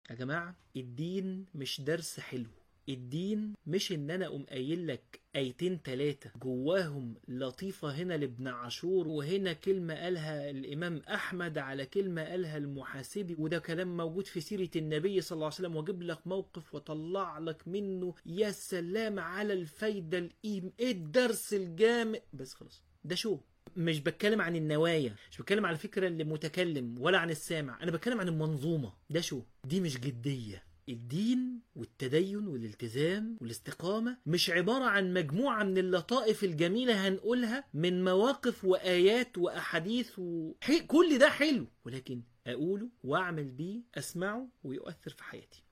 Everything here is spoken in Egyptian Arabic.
يا جماعة الدين مش درس حلو الدين مش ان انا اقوم قايل لك ايتين تلاتة جواهم لطيفة هنا لابن عاشور وهنا كلمة قالها الامام احمد على كلمة قالها المحاسبي وده كلام موجود في سيرة النبي صلى الله عليه وسلم واجيب لك موقف واطلع لك منه يا سلام على الفايدة القيم ايه الدرس الجامع بس خلاص ده شو مش بتكلم عن النوايا مش بتكلم عن الفكرة اللي متكلم ولا عن السامع انا بتكلم عن المنظومة ده شو دي مش جدية الدين والتدين والالتزام والاستقامة مش عبارة عن مجموعة من اللطائف الجميلة هنقولها من مواقف وآيات وأحاديث و... كل ده حلو ولكن أقوله وأعمل بيه أسمعه ويؤثر في حياتي